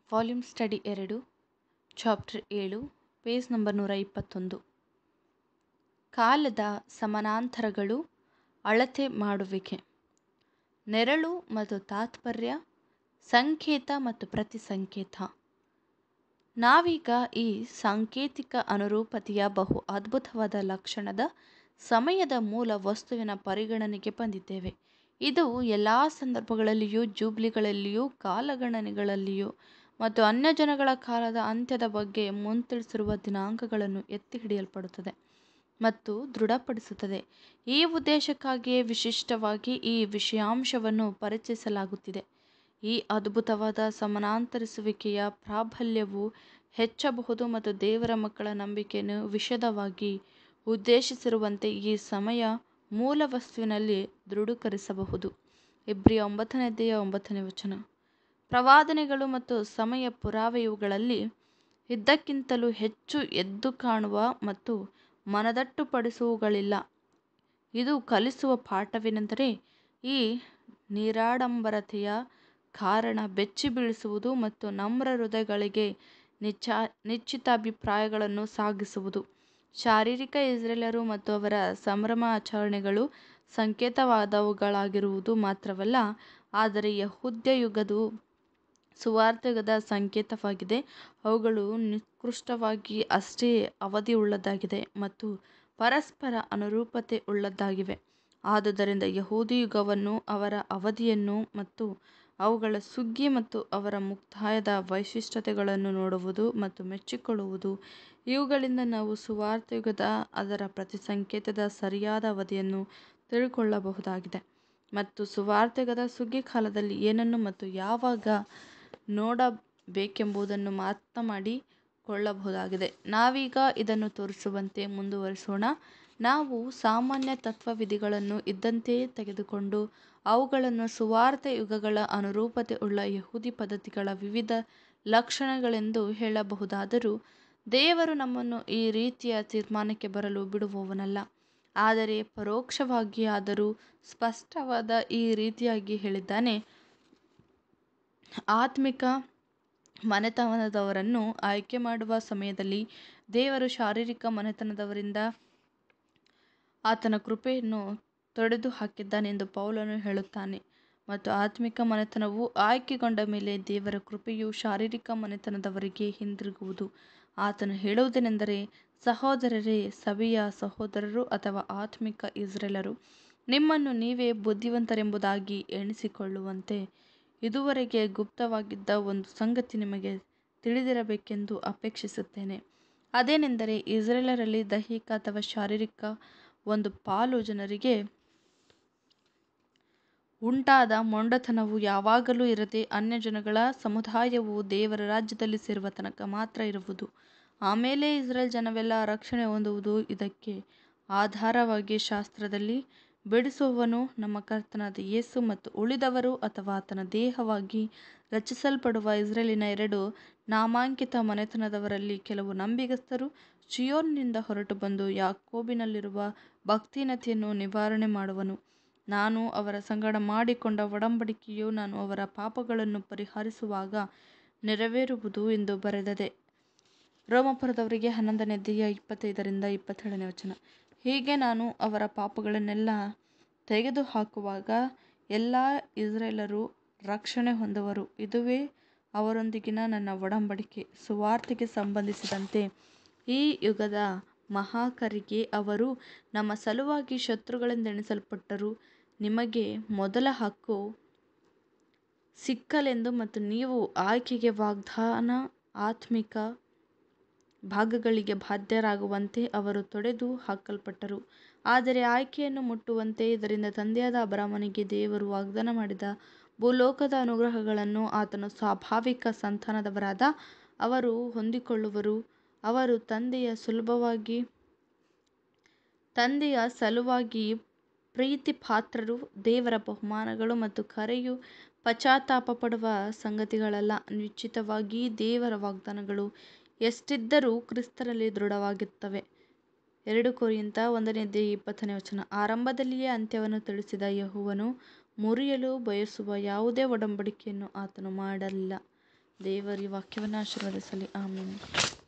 volume study ಎರಡು chapter ಏಳು page number ನೂರ ಇಪ್ಪತ್ತೊಂದು ಕಾಲದ ಸಮಾನಾಂತರಗಳು ಅಳತೆ ಮಾಡುವಿಕೆ ನೆರಳು ಮತ್ತು ತಾತ್ಪರ್ಯ ಸಂಕೇತ ಮತ್ತು ಪ್ರತಿಸಂಕೇತ ನಾವೀಗ ಈ ಸಾಂಕೇತಿಕ ಅನುರೂಪತೆಯ ಬಹು ಅದ್ಭುತವಾದ ಲಕ್ಷಣದ ಸಮಯದ ಮೂಲ ವಸ್ತುವಿನ ಪರಿಗಣನೆಗೆ ಬಂದಿದ್ದೇವೆ ಇದು ಎಲ್ಲ ಸಂದರ್ಭಗಳಲ್ಲಿಯೂ ಜೂಬ್ಲಿಗಳಲ್ಲಿಯೂ ಕಾಲಗಣನೆಗಳಲ್ಲಿಯೂ ಮತ್ತು ಅನ್ಯಜನಗಳ ಕಾಲದ ಅಂತ್ಯದ ಬಗ್ಗೆ ಮುಂತಿಳಿಸಿರುವ ದಿನಾಂಕಗಳನ್ನು ಎತ್ತಿ ಹಿಡಿಯಲ್ಪಡುತ್ತದೆ ಮತ್ತು ದೃಢಪಡಿಸುತ್ತದೆ ಈ ಉದ್ದೇಶಕ್ಕಾಗಿಯೇ ವಿಶಿಷ್ಟವಾಗಿ ಈ ವಿಷಯಾಂಶವನ್ನು ಪರಿಚಯಿಸಲಾಗುತ್ತಿದೆ ಈ ಅದ್ಭುತವಾದ ಸಮಾನಾಂತರಿಸುವಿಕೆಯ ಪ್ರಾಬಲ್ಯವು ಹೆಚ್ಚಬಹುದು ಮತ್ತು ದೇವರ ಮಕ್ಕಳ ನಂಬಿಕೆಯನ್ನು ವಿಶದವಾಗಿ ಉದ್ದೇಶಿಸಿರುವಂತೆ ಈ ಸಮಯ ಮೂಲ ವಸ್ತುವಿನಲ್ಲಿ ದೃಢೀಕರಿಸಬಹುದು ಇಬ್ರಿಯ ಒಂಬತ್ತನೇ ಅಧ್ಯಾಯ ಒಂಬತ್ತನೇ ವಚನ ಪ್ರವಾದನೆಗಳು ಮತ್ತು ಸಮಯ ಪುರಾವೆ ಇವುಗಳಲ್ಲಿ ಇದ್ದಕ್ಕಿಂತಲೂ ಹೆಚ್ಚು ಎದ್ದು ಕಾಣುವ ಮತ್ತು ಮನದಟ್ಟುಪಡಿಸುವುಗಳಿಲ್ಲ ಇದು ಕಲಿಸುವ ಪಾಠವೇನೆಂದರೆ ಈ ನಿರಾಡಂಬರತೆಯ ಕಾರಣ ಬೆಚ್ಚಿ ಬೀಳಿಸುವುದು ಮತ್ತು ನಮ್ರ ಹೃದಯಗಳಿಗೆ ನಿಚ್ಚ ನಿಶ್ಚಿತಾಭಿಪ್ರಾಯಗಳನ್ನು ಸಾಗಿಸುವುದು ಶಾರೀರಿಕ ಇಸ್ರೇಲರು ಮತ್ತು ಅವರ ಸಂಭ್ರಮಾಚರಣೆಗಳು ಸಂಕೇತವಾದವುಗಳಾಗಿರುವುದು ಮಾತ್ರವಲ್ಲ ಆದರೆ ಯಹೂದ್ಯ ಯುಗದ ಸುವಾರ್ತೆಯುಗದ ಸಂಕೇತವಾಗಿದೆ ಅವುಗಳು ನಿಕೃಷ್ಟವಾಗಿ ಅಷ್ಟೇ ಅವಧಿಯುಳ್ಳದ್ದಾಗಿದೆ ಮತ್ತು ಪರಸ್ಪರ ಅನುರೂಪತೆ ಉಳ್ಳದ್ದಾಗಿವೆ ಆದುದರಿಂದ ಯಹೂದಿ ಯುಗವನ್ನು ಅವರ ಅವಧಿಯನ್ನು ಮತ್ತು ಅವುಗಳ ಸುಗ್ಗಿ ಮತ್ತು ಅವರ ಮುಕ್ತಾಯದ ವೈಶಿಷ್ಟ್ಯತೆಗಳನ್ನು ನೋಡುವುದು ಮತ್ತು ಮೆಚ್ಚಿಕೊಳ್ಳುವುದು ಇವುಗಳಿಂದ ನಾವು ಸುವಾರ್ತೆಯುಗದ ಅದರ ಪ್ರತಿಸಂಕೇತದ ಸರಿಯಾದ ಅವಧಿಯನ್ನು ತಿಳುಕೊಳ್ಳಬಹುದಾಗಿದೆ ಮತ್ತು ಸುವಾರ್ತೆಯುಗದ ಸುಗ್ಗಿ ಕಾಲದಲ್ಲಿ ಏನನ್ನು ಮತ್ತು ಯಾವಾಗ ನೋಡಬೇಕೆಂಬುದನ್ನು ಅರ್ಥಮಾಡಿಕೊಳ್ಳಬಹುದಾಗಿದೆ ನಾವೀಗ ಇದನ್ನು ತೋರಿಸುವಂತೆ ಮುಂದುವರಿಸೋಣ ನಾವು ಸಾಮಾನ್ಯ ತತ್ವವಿಧಿಗಳನ್ನು ಇದ್ದಂತೆಯೇ ತೆಗೆದುಕೊಂಡು ಅವುಗಳನ್ನು ಸುವಾರ್ತೆ ಯುಗಗಳ ಅನುರೂಪತೆ ಉಳ್ಳ ಯಹೂದಿ ಪದ್ಧತಿಗಳ ವಿವಿಧ ಲಕ್ಷಣಗಳೆಂದು ಹೇಳಬಹುದಾದರೂ ದೇವರು ನಮ್ಮನ್ನು ಈ ರೀತಿಯ ತೀರ್ಮಾನಕ್ಕೆ ಬರಲು ಬಿಡುವವನಲ್ಲ ಆದರೆ ಪರೋಕ್ಷವಾಗಿಯಾದರೂ ಸ್ಪಷ್ಟವಾದ ಈ ರೀತಿಯಾಗಿ ಹೇಳಿದ್ದಾನೆ ಆತ್ಮಿಕ ಮನೆತನದವರನ್ನು ಆಯ್ಕೆ ಮಾಡುವ ಸಮಯದಲ್ಲಿ ದೇವರು ಶಾರೀರಿಕ ಮನೆತನದವರಿಂದ ಆತನ ಕೃಪೆಯನ್ನು ತೊಡೆದು ಹಾಕಿದ್ದಾನೆಂದು ಪೌಲನು ಹೇಳುತ್ತಾನೆ ಮತ್ತು ಆತ್ಮಿಕ ಮನೆತನವು ಆಯ್ಕೆಗೊಂಡ ಮೇಲೆ ದೇವರ ಕೃಪೆಯು ಶಾರೀರಿಕ ಮನೆತನದವರಿಗೆ ಹಿಂದಿರುಗುವುದು ಆತನು ಹೇಳುವುದೇನೆಂದರೆ ಸಹೋದರರೇ ಸಭೆಯ ಸಹೋದರರು ಅಥವಾ ಆತ್ಮಿಕ ಇಸ್ರೇಲರು ನಿಮ್ಮನ್ನು ನೀವೇ ಬುದ್ಧಿವಂತರೆಂಬುದಾಗಿ ಎಣಿಸಿಕೊಳ್ಳುವಂತೆ ಇದುವರೆಗೆ ಗುಪ್ತವಾಗಿದ್ದ ಒಂದು ಸಂಗತಿ ನಿಮಗೆ ತಿಳಿದಿರಬೇಕೆಂದು ಅಪೇಕ್ಷಿಸುತ್ತೇನೆ ಅದೇನೆಂದರೆ ಇಸ್ರೇಲರಲ್ಲಿ ದೈಹಿಕ ಅಥವಾ ಶಾರೀರಿಕ ಒಂದು ಪಾಲು ಜನರಿಗೆ ಉಂಟಾದ ಮೊಂಡತನವು ಯಾವಾಗಲೂ ಇರದೆ ಅನ್ಯಜನಗಳ ಸಮುದಾಯವು ದೇವರ ರಾಜ್ಯದಲ್ಲಿ ಸೇರುವ ತನಕ ಮಾತ್ರ ಇರುವುದು ಆಮೇಲೆ ಇಸ್ರೇಲ್ ಜನವೆಲ್ಲ ರಕ್ಷಣೆ ಹೊಂದುವುದು ಇದಕ್ಕೆ ಆಧಾರವಾಗಿ ಶಾಸ್ತ್ರದಲ್ಲಿ ಬಿಡಿಸುವವನು ನಮ್ಮ ಕರ್ತನಾದ ಯೇಸು ಮತ್ತು ಉಳಿದವರು ಅಥವಾ ಆತನ ದೇಹವಾಗಿ ರಚಿಸಲ್ಪಡುವ ಇಸ್ರೇಲಿನ ಎರಡು ನಾಮಾಂಕಿತ ಮನೆತನದವರಲ್ಲಿ ಕೆಲವು ನಂಬಿಗಸ್ತರು ಚಿಯೋನಿನಿಂದ ಹೊರಟು ಬಂದು ಯಾಕೋಬಿನಲ್ಲಿರುವ ಭಕ್ತಿಹೀನತೆಯನ್ನು ನಿವಾರಣೆ ಮಾಡುವನು ನಾನು ಅವರ ಸಂಗಡ ಮಾಡಿಕೊಂಡ ಒಡಂಬಡಿಕೆಯು ನಾನು ಅವರ ಪಾಪಗಳನ್ನು ಪರಿಹರಿಸುವಾಗ ನೆರವೇರುವುದು ಎಂದು ಬರೆದದೆ ರೋಮಪುರದವರಿಗೆ ಹನ್ನೊಂದನೇ ಅಧ್ಯಾಯ ಇಪ್ಪತ್ತೈದರಿಂದ ಇಪ್ಪತ್ತೇಳನೇ ವಚನ ಹೀಗೆ ನಾನು ಅವರ ಪಾಪಗಳನ್ನೆಲ್ಲ ತೆಗೆದುಹಾಕುವಾಗ ಎಲ್ಲ ಇಸ್ರೇಲರು ರಕ್ಷಣೆ ಹೊಂದುವರು ಇದುವೇ ಅವರೊಂದಿಗಿನ ನನ್ನ ಒಡಂಬಡಿಕೆ ಸುವಾರ್ತೆಗೆ ಸಂಬಂಧಿಸಿದಂತೆ ಈ ಯುಗದ ಮಹಾಕರಿಗೆ ಅವರು ನಮ್ಮ ಸಲುವಾಗಿ ಶತ್ರುಗಳೆಂದೆಣಿಸಲ್ಪಟ್ಟರೂ ನಿಮಗೆ ಮೊದಲ ಹಕ್ಕು ಸಿಕ್ಕಲೆಂದು ಮತ್ತು ನೀವು ಆಯ್ಕೆಗೆ ವಾಗ್ದಾನ ಆತ್ಮಿಕ ಭಾಗಗಳಿಗೆ ಬಾಧ್ಯರಾಗುವಂತೆ ಅವರು ತೊಡೆದು ಹಾಕಲ್ಪಟ್ಟರು ಆದರೆ ಆಯ್ಕೆಯನ್ನು ಮುಟ್ಟುವಂತೆ ಇದರಿಂದ ತಂದೆಯಾದ ಅಬ್ರಾಮನಿಗೆ ದೇವರು ವಾಗ್ದಾನ ಮಾಡಿದ ಭೂಲೋಕದ ಅನುಗ್ರಹಗಳನ್ನು ಆತನ ಸ್ವಾಭಾವಿಕ ಸಂತಾನದವರಾದ ಅವರು ಹೊಂದಿಕೊಳ್ಳುವರು ಅವರು ತಂದೆಯ ಸುಲಭವಾಗಿ ತಂದೆಯ ಸಲುವಾಗಿ ಪ್ರೀತಿಪಾತ್ರರು ದೇವರ ಬಹುಮಾನಗಳು ಮತ್ತು ಕರೆಯು ಪಶ್ಚಾತ್ತಾಪ ಪಡುವ ಸಂಗತಿಗಳಲ್ಲ ನಿಶ್ಚಿತವಾಗಿ ದೇವರ ವಾಗ್ದಾನಗಳು ಎಷ್ಟಿದ್ದರೂ ಕ್ರಿಸ್ತನಲ್ಲಿ ದೃಢವಾಗಿರುತ್ತವೆ ಎರಡು ಕೊರಿಂಥ ಒಂದನೇ ಅಧ್ಯಾಯ ಇಪ್ಪತ್ತನೇ ವಚನ ಆರಂಭದಲ್ಲಿಯೇ ಅಂತ್ಯವನ್ನು ತಿಳಿಸಿದ ಯೆಹೋವನು ಮುರಿಯಲು ಬಯಸುವ ಯಾವುದೇ ಒಡಂಬಡಿಕೆಯನ್ನು ಆತನು ಮಾಡಲಿಲ್ಲ ದೇವರ ಈ ವಾಕ್ಯವನ್ನು ಆಶೀರ್ವದಿಸಲಿ ಆಮೇಲೆ